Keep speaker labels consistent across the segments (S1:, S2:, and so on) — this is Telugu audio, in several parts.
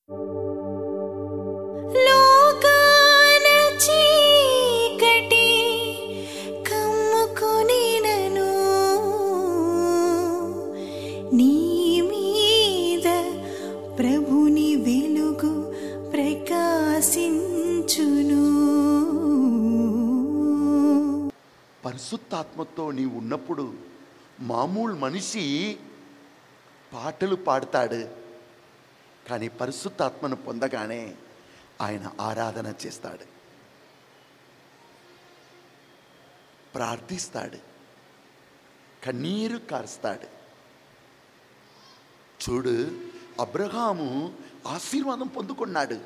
S1: లోకాన చీకటి కమ్ముకొనినను నీ మీద ప్రభుని వెలుగు ప్రకాశించును
S2: పరిశుద్ధాత్మతో నీవు ఉన్నప్పుడు మామూలు మనిషి పాటలు పాడతాడు కానీ పరిశుద్ధాత్మను పొందగానే ఆయన ఆరాధన చేస్తాడు ప్రార్థిస్తాడు కన్నీరు కారుస్తాడు చూడు అబ్రహాము ఆశీర్వాదం పొందుకున్నాడు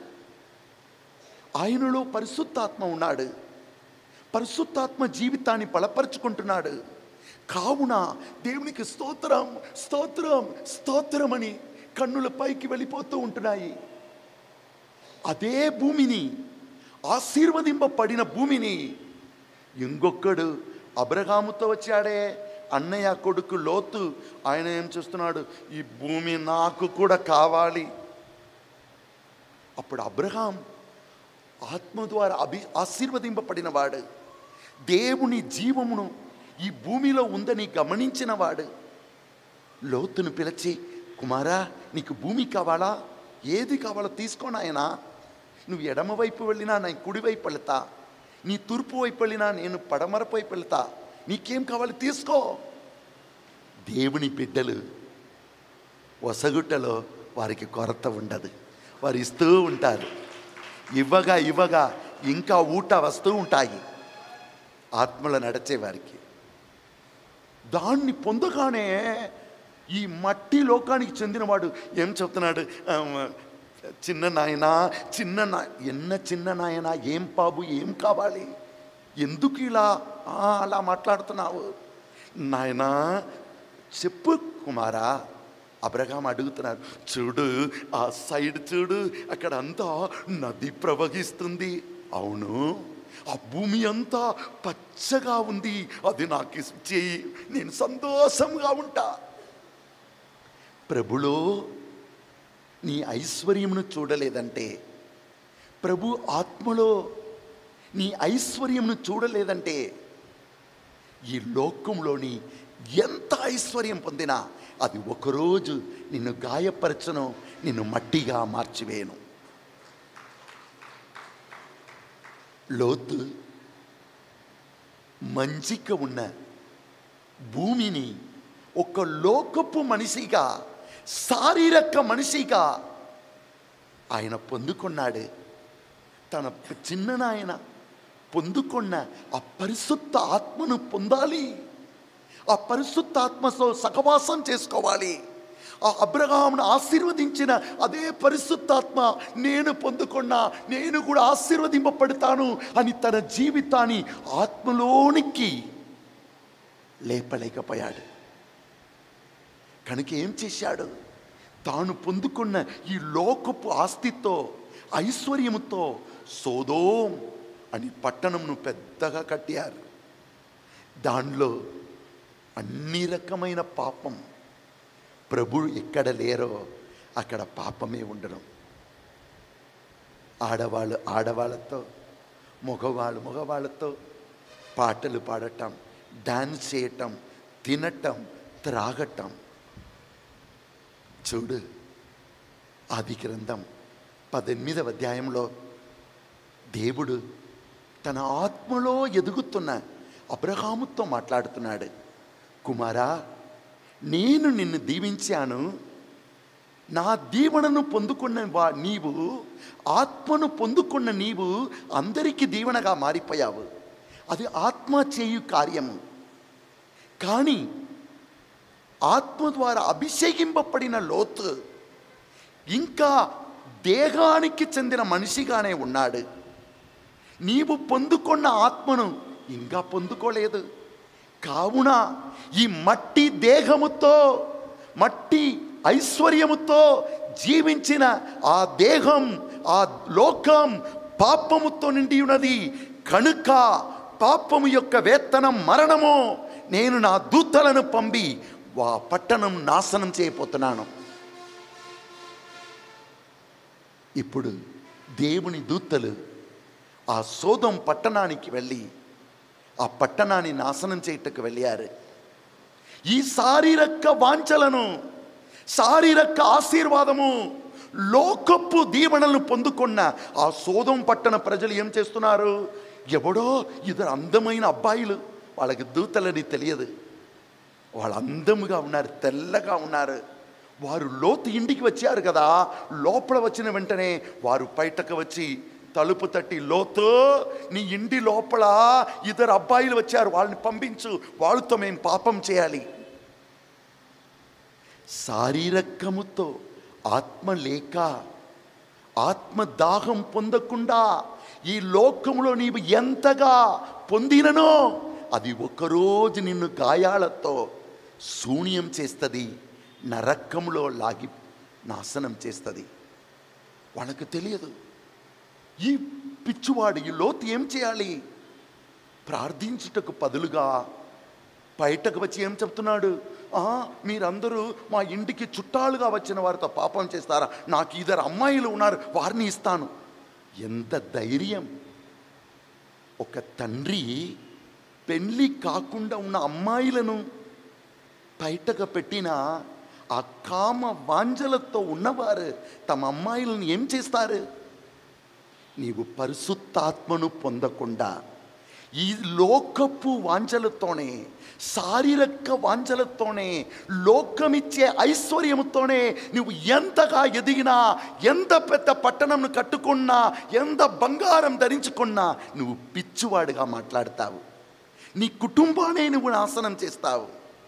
S2: ఆయనలో పరిశుద్ధాత్మ ఉన్నాడు పరిశుద్ధాత్మ జీవితాన్ని బలపరుచుకుంటున్నాడు కావున దేవునికి స్తోత్రం స్తోత్రం స్తోత్రం అని కన్నుల పైకి వెళ్ళిపోతూ ఉంటున్నాయి అదే భూమిని ఆశీర్వదింపబడిన భూమిని ఇంకొకడు అబ్రహాముతో వచ్చాడే అన్నయ్య కొడుకు లోతు ఆయన ఏం చేస్తున్నాడు ఈ భూమి నాకు కూడా కావాలి అప్పుడు అబ్రహాం ఆత్మ ద్వారా అభి ఆశీర్వదింపబడిన వాడు దేవుని జీవమును ఈ భూమిలో ఉందని గమనించిన వాడు లోతును పిలిచి కుమారా నీకు భూమి కావాలా ఏది కావాలో తీసుకోను ఆయన నువ్వు ఎడమ వైపు వెళ్ళినా నేను కుడివైపు వెళ్తా నీ తూర్పు వైపు వెళ్ళినా నేను పడమర వైపు వెళ్తా నీకేం కావాలి తీసుకో దేవుని బిడ్డలు వసగుట్టలో వారికి కొరత ఉండదు వారు ఇస్తూ ఉంటారు ఇవ్వగా ఇవ్వగా ఇంకా ఊట వస్తూ ఉంటాయి ఆత్మలో నడిచే వారికి దాన్ని పొందగానే ఈ మట్టి లోకానికి చెందినవాడు ఏం చెప్తున్నాడు ఆ, చిన్న నాయన చిన్న నా ఎన్న చిన్న నాయన ఏం బాబు ఏం కావాలి ఎందుకు ఇలా ఆ, అలా మాట్లాడుతున్నావు నాయనా చెప్పు కుమారా అబ్రహాం అడుగుతున్నారు చూడు ఆ సైడ్ చూడు అక్కడ అంతా నది ప్రవహిస్తుంది అవును ఆ భూమి అంతా పచ్చగా ఉంది అది నాకు ఇచ్చేయి నేను సంతోషంగా ఉంటా ప్రభులో నీ ఐశ్వర్యమును చూడలేదంటే ప్రభు ఆత్మలో నీ ఐశ్వర్యమును చూడలేదంటే ఈ లోకంలోని ఎంత ఐశ్వర్యం పొందినా అది ఒకరోజు నిన్ను గాయపరచను నిన్ను మట్టిగా మార్చివేయను లోతు మంచిగా ఉన్న భూమిని ఒక లోకపు మనిషిగా శారీరక మనిషిగా ఆయన పొందుకున్నాడు తన చిన్ననాయన పొందుకున్న ఆ పరిశుద్ధ ఆత్మను పొందాలి ఆ పరిశుద్ధ ఆత్మతో సహవాసం చేసుకోవాలి ఆ అబ్రహామును ఆశీర్వదించిన అదే పరిశుద్ధాత్మ నేను పొందుకున్నా నేను కూడా ఆశీర్వదింపబడతాను అని తన జీవితాన్ని ఆత్మలోనికి లేపలేకపోయాడు కనుక ఏం చేశాడు తాను పొందుకున్న ఈ లోకపు ఆస్తితో ఐశ్వర్యముతో సోదోం అని పట్టణంను పెద్దగా కట్టారు దానిలో అన్ని రకమైన పాపం ప్రభు ఎక్కడ లేరో అక్కడ పాపమే ఉండడం ఆడవాళ్ళు ఆడవాళ్ళతో మగవాళ్ళు మగవాళ్ళతో పాటలు పాడటం డాన్స్ చేయటం తినటం త్రాగటం చూడు ఆది గ్రంథం పద్దెనిమిదవ అధ్యాయంలో దేవుడు తన ఆత్మలో ఎదుగుతున్న అబ్రహాముతో మాట్లాడుతున్నాడు కుమారా నేను నిన్ను దీవించాను నా దీవెనను పొందుకున్న వా నీవు ఆత్మను పొందుకున్న నీవు అందరికీ దీవెనగా మారిపోయావు అది ఆత్మ చేయు కార్యము కానీ ఆత్మ ద్వారా అభిషేకింపబడిన లోతు ఇంకా దేహానికి చెందిన మనిషిగానే ఉన్నాడు నీవు పొందుకున్న ఆత్మను ఇంకా పొందుకోలేదు కావున ఈ మట్టి దేహముతో మట్టి ఐశ్వర్యముతో జీవించిన ఆ దేహం ఆ లోకం పాపముతో నిండి ఉన్నది కనుక పాపము యొక్క వేతనం మరణము నేను నా దూతలను పంపి వా పట్టణం నాశనం చేయబోతున్నాను ఇప్పుడు దేవుని దూతలు ఆ సోదం పట్టణానికి వెళ్ళి ఆ పట్టణాన్ని నాశనం చేయటకు వెళ్ళారు ఈ శారీరక వాంఛలను శారీరక ఆశీర్వాదము లోకపు దీవెనలను పొందుకున్న ఆ సోదం పట్టణ ప్రజలు ఏం చేస్తున్నారు ఎవడో ఇద్దరు అందమైన అబ్బాయిలు వాళ్ళకి దూతలని తెలియదు వాళ్ళు అందముగా ఉన్నారు తెల్లగా ఉన్నారు వారు లోతు ఇంటికి వచ్చారు కదా లోపల వచ్చిన వెంటనే వారు బయటకు వచ్చి తలుపు తట్టి లోతు నీ ఇంటి లోపల ఇద్దరు అబ్బాయిలు వచ్చారు వాళ్ళని పంపించు వాళ్ళతో మేము పాపం చేయాలి శారీరకముతో ఆత్మ లేక ఆత్మ దాహం పొందకుండా ఈ లోకములో నీవు ఎంతగా పొందిననో అది ఒకరోజు నిన్ను గాయాలతో శూన్యం చేస్తుంది నరకములో లాగి నాశనం చేస్తుంది వాళ్ళకు తెలియదు ఈ పిచ్చివాడు ఈ లోతు ఏం చేయాలి ప్రార్థించుటకు బదులుగా బయటకు వచ్చి ఏం చెప్తున్నాడు "ఆ, మీరందరూ మా ఇంటికి చుట్టాలుగా వచ్చిన వారితో పాపం చేస్తారా నాకు ఇద్దరు అమ్మాయిలు ఉన్నారు వారిని ఇస్తాను ఎంత ధైర్యం ఒక తండ్రి పెళ్ళి కాకుండా ఉన్న అమ్మాయిలను బయటకు పెట్టిన ఆ కామ వాంజలతో ఉన్నవారు తమ అమ్మాయిలను ఏం చేస్తారు నీవు పరిశుద్ధాత్మను పొందకుండా ఈ లోకపు వాంఛలతోనే శారీరక వాంఛలతోనే లోకమిచ్చే ఐశ్వర్యముతోనే నువ్వు ఎంతగా ఎదిగినా ఎంత పెద్ద పట్టణంను కట్టుకున్నా ఎంత బంగారం ధరించుకున్నా నువ్వు పిచ్చివాడిగా మాట్లాడతావు నీ కుటుంబాన్ని నువ్వు నాశనం చేస్తావు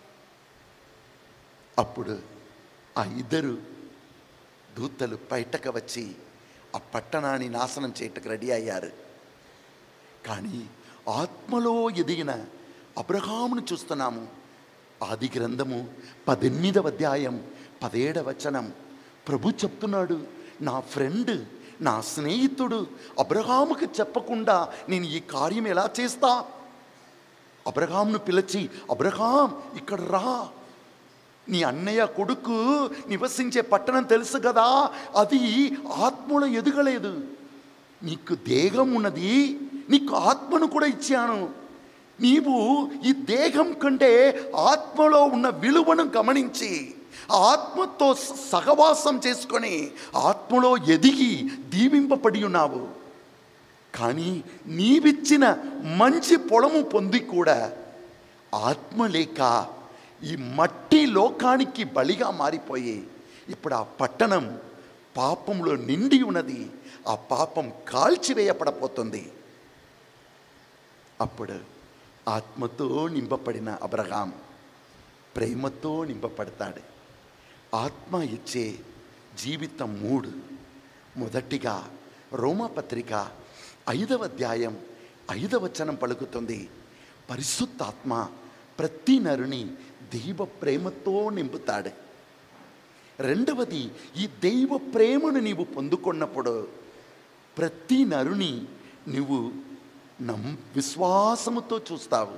S2: అప్పుడు ఆ ఇద్దరు దూతలు బయటకు వచ్చి ఆ పట్టణాన్ని నాశనం చేయటకు రెడీ అయ్యారు కానీ ఆత్మలో ఎదిగిన అబ్రహామును చూస్తున్నాము ఆది గ్రంథము పద్దెనిమిదవ అధ్యాయం పదేడవ వచనం ప్రభు చెప్తున్నాడు నా ఫ్రెండ్ నా స్నేహితుడు అబ్రహాముకి చెప్పకుండా నేను ఈ కార్యం ఎలా చేస్తా అబ్రహాంను పిలిచి అబ్రహాం ఇక్కడ రా నీ అన్నయ్య కొడుకు నివసించే పట్టణం తెలుసు కదా అది ఆత్మలో ఎదగలేదు నీకు దేహం ఉన్నది నీకు ఆత్మను కూడా ఇచ్చాను నీవు ఈ దేహం కంటే ఆత్మలో ఉన్న విలువను గమనించి ఆ ఆత్మతో స- సహవాసం చేసుకొని ఆత్మలో ఎదిగి దీవింపబడి ఉన్నావు కానీ నీవిచ్చిన మంచి పొలము పొంది కూడా ఆత్మ లేక ఈ మట్టి లోకానికి బలిగా మారిపోయి ఇప్పుడు ఆ పట్టణం పాపంలో నిండి ఉన్నది ఆ పాపం కాల్చివేయపడపోతుంది అప్పుడు ఆత్మతో నింపబడిన అబ్రహాం ప్రేమతో నింపబడతాడు ఆత్మ ఇచ్చే జీవితం మూడు మొదటిగా రోమపత్రిక ఐదవ అధ్యాయం ఐదవ వచనం పలుకుతుంది పరిశుద్ధాత్మ ప్రతి నరుని దైవ ప్రేమతో నింపుతాడు రెండవది ఈ దైవ ప్రేమను నీవు పొందుకున్నప్పుడు ప్రతి నరుని నువ్వు నమ్ విశ్వాసముతో చూస్తావు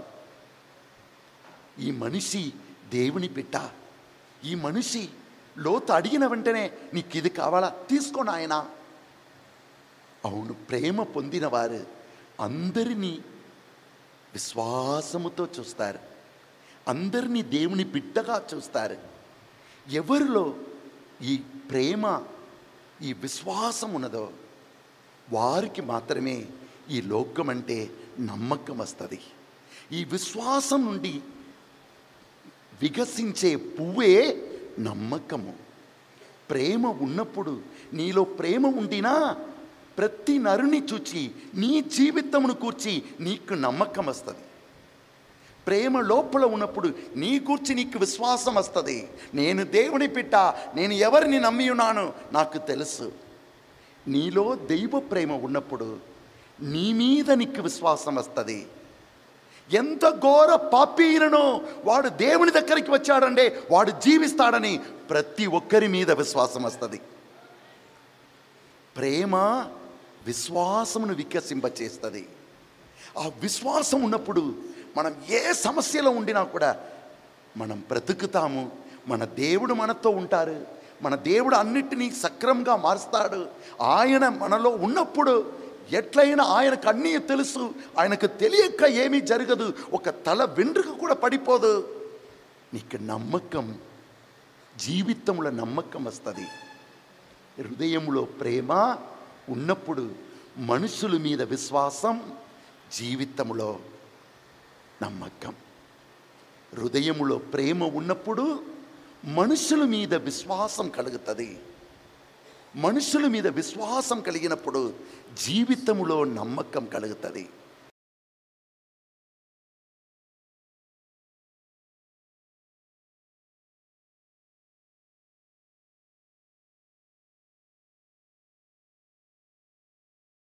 S2: ఈ మనిషి దేవుని బిడ్డ ఈ మనిషి లోతు అడిగిన వెంటనే నీకు ఇది కావాలా తీసుకో నాయనా అవును ప్రేమ పొందిన వారు అందరినీ విశ్వాసముతో చూస్తారు అందరినీ దేవుని బిడ్డగా చూస్తారు ఎవరిలో ఈ ప్రేమ ఈ విశ్వాసం ఉన్నదో వారికి మాత్రమే ఈ లోకం అంటే నమ్మకం వస్తుంది ఈ విశ్వాసం నుండి వికసించే పువ్వే నమ్మకము ప్రేమ ఉన్నప్పుడు నీలో ప్రేమ ఉండినా ప్రతి నరుని చూచి నీ జీవితమును కూర్చి నీకు నమ్మకం వస్తుంది ప్రేమ లోపల ఉన్నప్పుడు నీ కూర్చి నీకు విశ్వాసం వస్తుంది నేను దేవుని పిట్ట నేను ఎవరిని నమ్మి ఉన్నాను నాకు తెలుసు నీలో దైవ ప్రేమ ఉన్నప్పుడు నీ మీద నీకు విశ్వాసం వస్తుంది ఎంత ఘోర పాపీనో వాడు దేవుని దగ్గరికి వచ్చాడంటే వాడు జీవిస్తాడని ప్రతి ఒక్కరి మీద విశ్వాసం వస్తుంది ప్రేమ విశ్వాసమును వికసింపచేస్తుంది ఆ విశ్వాసం ఉన్నప్పుడు మనం ఏ సమస్యలో ఉండినా కూడా మనం బ్రతుకుతాము మన దేవుడు మనతో ఉంటారు మన దేవుడు అన్నిటినీ సక్రమంగా మారుస్తాడు ఆయన మనలో ఉన్నప్పుడు ఎట్లయినా ఆయనకు అన్నీ తెలుసు ఆయనకు తెలియక ఏమీ జరగదు ఒక తల వెంట్రుక కూడా పడిపోదు నీకు నమ్మకం జీవితంలో నమ్మకం వస్తుంది హృదయంలో ప్రేమ ఉన్నప్పుడు మనుషుల మీద విశ్వాసం జీవితంలో నమ్మకం హృదయములో ప్రేమ ఉన్నప్పుడు మనుషుల మీద విశ్వాసం కలుగుతుంది మనుషుల మీద విశ్వాసం కలిగినప్పుడు జీవితంలో నమ్మకం కలుగుతుంది